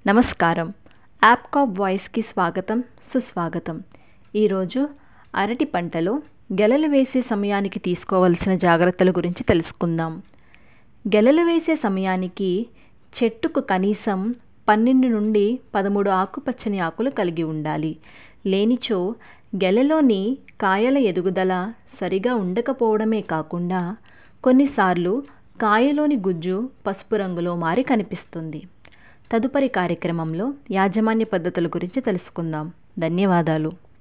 నమస్కారం యాప్కాప్ వాయిస్కి స్వాగతం సుస్వాగతం ఈరోజు అరటి పంటలో గెలలు వేసే సమయానికి తీసుకోవలసిన జాగ్రత్తల గురించి తెలుసుకుందాం గెలలు వేసే సమయానికి చెట్టుకు కనీసం పన్నెండు నుండి పదమూడు ఆకుపచ్చని ఆకులు కలిగి ఉండాలి లేనిచో గెలలోని కాయల ఎదుగుదల సరిగా ఉండకపోవడమే కాకుండా కొన్నిసార్లు కాయలోని గుజ్జు పసుపు రంగులో మారి కనిపిస్తుంది తదుపరి కార్యక్రమంలో యాజమాన్య పద్ధతుల గురించి తెలుసుకుందాం ధన్యవాదాలు